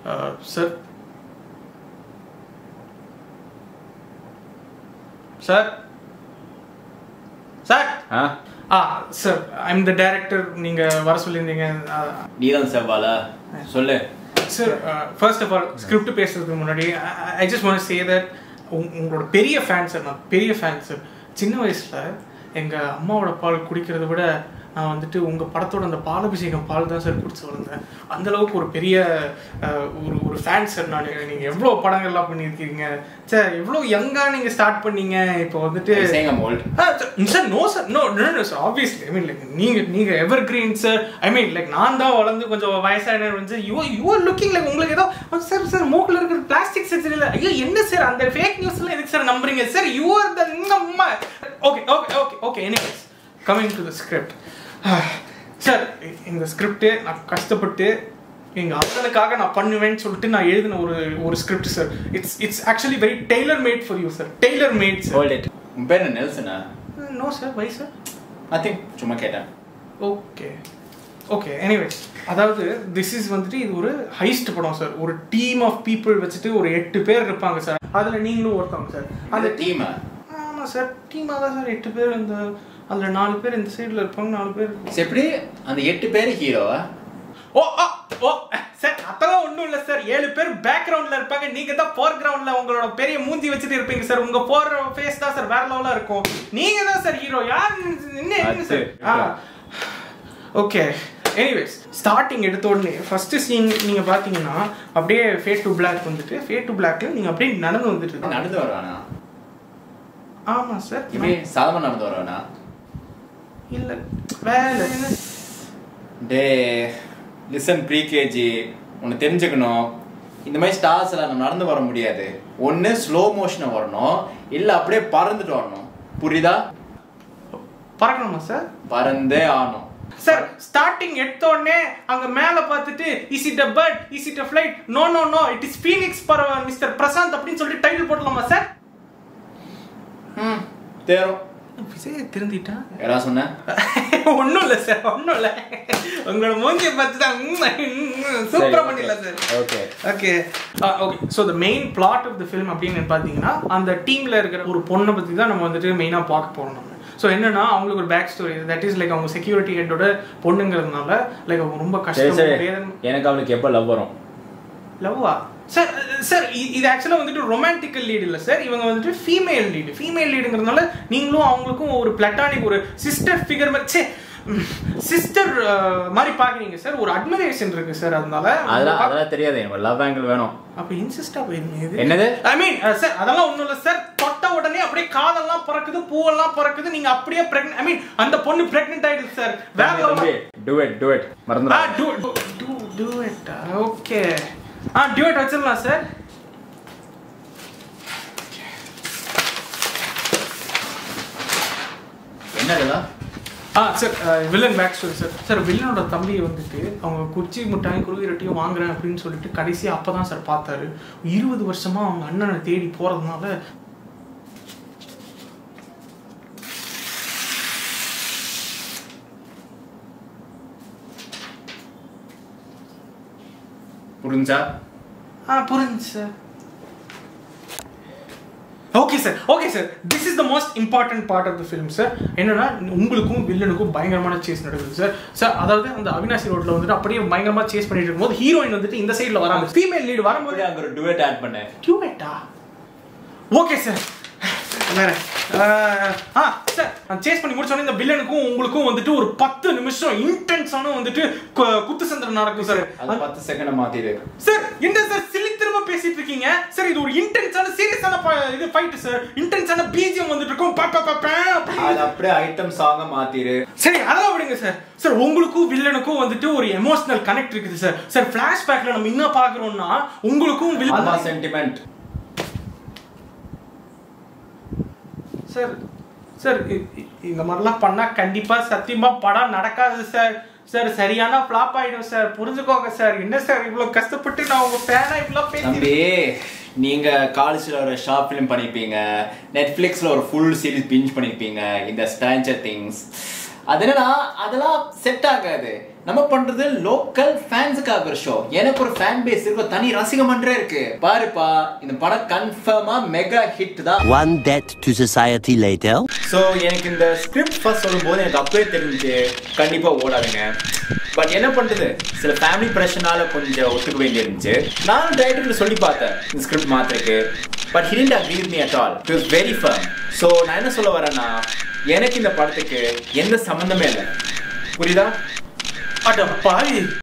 Sir sir sir ah ah sir I'm the director நீங்கள் வர சொல்லியிருந்தீங்க நீதான் செவ்வாலா சொல்லு sir first of all script பேசுறதுக்கு முன்னாடி I just want say that உங்களோட பெரிய ஃபேன் சார் நான் பெரிய ஃபேன் சார் சின்ன வயசில் எங்கள் அம்மாவோட பால் குடிக்கிறத விட நான் வந்துட்டு உங்கள் படத்தோட அந்த பாலபிஷேகம் பால் தான் சார் குடிச்சு வளர்ந்தேன் அந்த அளவுக்கு ஒரு பெரிய அஹ், ஒரு ஒரு ஃபேன் சார் நான் நீங்கள் எவ்வளோ படங்கள்லாம் பண்ணியிருக்கீங்க சார் எவ்வளோ யங்காக நீங்கள் ஸ்டார்ட் பண்ணீங்க இப்போ வந்துட்டு சேங்க மோல்ட் sir no sir no no no sir obviously I mean like நீங்க நீங்க evergreen sir I mean like நான் தான் வளர்ந்து கொஞ்சம் வயசான வந்து you you are looking like உங்களுக்கு ஏதோ சார் சார் மூக்கில் இருக்கிற பிளாஸ்டிக் சர்ஜரி இல்லை ஐயோ என்ன சார் அந்த ஃபேக் நியூஸ்லாம் எதுக்கு சார் நம்புறீங்க sir you are the okay okay okay okay anyways coming to the script sir இந்த ஸ்கிரிப்ட் நான் கஷ்டப்பட்டு எங்க அண்ணனுக்காக நான் பண்ணுவேன்னு சொல்லிட்டு நான் எழுதின ஒரு ஒரு script sir it's it's actually very tailor made for you sir tailor made sir hold it உன் பேர் என்ன நெல்சனா no sir why sir nothing சும்மா கேட்டேன் ஓகே ஓகே எனிவேஸ் அதாவது திஸ் இஸ் வந்துட்டு இது ஒரு ஹைஸ்ட் படம் சார் ஒரு டீம் ஆஃப் பீப்புள் வச்சுட்டு ஒரு எட்டு பேர் இருப்பாங்க சார் அதுல நீங்களும் ஒருத்தவங்க சார் அந்த அந்த டீமா ஆமாம் சார் டீமாக தான் சார் எட்டு பேர் இந்த அதில் நாலு பேர் இந்த சைடில் இருப்பாங்க நாலு பேர் எப்படி அந்த எட்டு பேர் ஹீரோவா ஓ ஆ, ஓ சார் அதெல்லாம் ஒன்றும் இல்லை சார் ஏழு பேர் பேக்ரவுண்டில் இருப்பாங்க நீங்கள் தான் ஃபோர் கிரவுண்டில் உங்களோட பெரிய மூஞ்சி வச்சுட்டு இருப்பீங்க சார் உங்கள் ஃபோர் ஃபேஸ் தான் சார் வேற லெவலாக இருக்கும் நீங்கள் தான் சார் ஹீரோ யார் என்ன என்ன sir ah okay anyways starting எடுத்த உடனே ஃபர்ஸ்ட் சீன் நீங்க பாத்தீங்கன்னா அப்படியே ஃபேட் டு பிளாக் வந்துட்டு ஃபேட் டு பிளாக்ல நீங்க அப்படியே நடந்து வந்துட்டு இருக்கீங்க. நடந்து வருவானா ஆமா சார் இப்படி சாதமா நடந்து வருவானா இல்ல வேலை டே லிசன் ப்ரீகேஜி உன்னை தெரிஞ்சுக்கணும் இந்த மாதிரி ஸ்டார்ஸ் எல்லாம் நம்ம நடந்து வர முடியாது ஒன்று ஸ்லோ மோஷனை வரணும் இல்லை அப்படியே பறந்துட்டு வரணும் புரியுதா பறக்கணுமா சார் பறந்தே ஆகணும் சார் ஸ்டார்டிங் எடுத்த உடனே அங்க மேல பார்த்துட்டு is it a bird is it a flight no no no it is phoenix bird mister Prashanth அப்படின்னு சொல்லிட்டு டைட்டில் போடலாமா சார் ம் தேரும் விஜய் திருந்திட்டா யாரா சொன்ன ஒன்றும் இல்லை சார் ஒன்றும் இல்லை உங்களோட மூஞ்சியை பார்த்து தான் சூப்பரமணியில் sir okay okay okay so the main plot of the film அப்படின்னு பார்த்தீங்கன்னா அந்த டீமில் இருக்கிற ஒரு பொண்ணை பற்றி தான் நம்ம வந்துட்டு மெயினாக பார்க்க போகிறோம் நம்ம ஸோ என்னன்னா அவங்களுக்கு ஒரு back story that is like அவங்க செக்யூரிட்டி ஹெட்டோட பொண்ணுங்கிறதுனால லைக் அவங்க ரொம்ப சரி கஷ்டம் சரி வேதனை எனக்கு அவளுக்கு எப்போ லவ் வரும் லவ்வா சார் சார் இது ஆக்சுவலாக வந்துட்டு ரொமான்டிக்கல் லீடு இல்லை சார் இவங்க வந்துட்டு ஃபீமேல் லீடு ஃபீமேல் லீடுங்கிறதுனால நீங்களும் அவங்களுக்கும் ஒரு பிளட்டானிக் ஒரு சிஸ்டர் ஃபிகர் மாதிரி சே சிஸ்டர் மாதிரி பார்க்குறீங்க சார் ஒரு அட்மிரேஷன் இருக்கு சார் அதனால அதெல்லாம் அதெல்லாம் தெரியாது எனக்கு லவ் ஆங்கிள் வேணும் அப்ப இன்சிஸ்டா போயிருந்தீங்க என்னது? ஐ மீன் சார் அதெல்லாம் ஒண்ணும் இல்ல சார் தொட்ட உடனே அப்படியே காதெல்லாம் பிறக்குது பூவெல்லாம் பிறக்குது நீங்க அப்படியே பிரெக்னன்ட் ஐ மீன் அந்த பொண்ணு பிரெக்னன்ட் ஆயிடுது சார் வேற தம்பி do it do it ah மறந்துடா do do do it okay ah dude வச்சிடலாம் சார் என்னதுலாம் ah sir villain back story sir sir வில்லனோட தம்பி வந்துட்டு அவங்க குச்சி முட்டாய் குருவி ரொட்டியும் வாங்குறேன் அப்படின்னு சொல்லிட்டு கடைசி அப்பதான் சார் பார்த்தாரு இருபது வருஷமா அவங்க அண்ணனை தேடி போறதுனால புரிஞ்சா ஆ புரிஞ்சு sir okay sir okay sir this is the most important part of the film sir என்னன்னா உங்களுக்கும் வில்லனுக்கும் பயங்கரமான சேஸ் நடக்குது சார் சார் அதாவது அந்த அவினாசி ரோட்ல வந்துட்டு அப்படியே பயங்கரமா சேஸ் பண்ணிட்டு இருக்கும்போது ஹீரோயின் வந்துட்டு இந்த சைடுல வராங்க ஃபீமேல் லீடு வரும்போது அப்படியே அங்க ஒரு டுவெட் ஆட் பண்ணேன் டியூபேட்டா ஓகே சார் வேற ஆஹ், ஆ சார் நான் சேஸ் பண்ணி முடிச்சோடனே இந்த வில்லனுக்கும் உங்களுக்கும் வந்துட்டு ஒரு பத்து நிமிஷம் இன்டென்ஸான வந்துட்டு கு- குத்து சந்திரன் நடக்கும் சார் அது பத்து செகண்ட் மாத்திடு சார் என்ன சார் சில்லி திரும்ப பேசிட்டு இருக்கீங்க சார் இது ஒரு இன்டென்ஸான சீரியஸான இது ஃபைட் சார் இன்டென்ஸான பிஜிஎம் வந்துட்டு இருக்கும் பா, பா, பா, பா, அப்படி. அது அப்படியே ஐட்டம் சாங்க மாத்திரு சரி அதெல்லாம் விடுங்க சார் சார் உங்களுக்கும் வில்லனுக்கும் வந்துட்டு ஒரு எமோஷனல் கனெக்ட் இருக்குது சார் சார் பிளாஷ்பேக்ல நம்ம என்ன பாக்குறோம்னா உங்களுக்கும் அம்மா வில்லன் சென்டிமெண்ட் சார் சார் இ- இ- இந்த மாதிரிலாம் பண்ணா கண்டிப்பா சத்தியமா படம் நடக்காது சார் சார் சரியான ஃபிளாப் ஆயிடும் சார் புரிஞ்சுக்கோங்க சார் என்ன சார் இவ்வளவு கஷ்டப்பட்டு நான் உங்க ஃபேனா இவ்வளவு பேசி தம்பி நீங்க காலேஜ்ல ஒரு ஷார்ட் ஃபிலிம் பண்ணிருப்பீங்க நெட்ஃபிளிக்ஸ்ல ஒரு ஃபுல் சீரிஸ் பிஞ்ச் பண்ணிருப்பீங்க இந்த ஸ்டான்ஜர் திங்ஸ் அது என்னன்னா அதெல்லாம் செட் ஆகாது நம்ம பண்றது லோக்கல் ஃபேன்ஸுக்காக ஒரு ஷோ எனக்கு ஒரு ஃபேன் பேஸ் இருக்கு தனி ரசிக மன்றே இருக்கு பாருப்பா இந்த படம் கன்ஃபார்மா மெகா ஹிட் தான் One debt to society later. So எனக்கு இந்த ஸ்கிரிப்ட் ஃபர்ஸ்ட் சொல்லும்போது எனக்கு அப்பவே தெரிஞ்சு கண்டிப்பா ஓடாதுங்க பட் என்ன பண்றது சில ஃபேமிலி பிரச்சனால கொஞ்சம் ஒத்துக்க வேண்டி இருந்துச்சு நானும் டைரக்டர் சொல்லி பார்த்தேன் இந்த ஸ்கிரிப்ட் மாத்திருக்கு but he didn't agree with me at all it was very firm so நான் என்ன சொல்ல வரேன்னா எனக்கு இந்த படத்துக்கு எந்த சம்மந்தமே இல்லை புரியுதா அட பாவி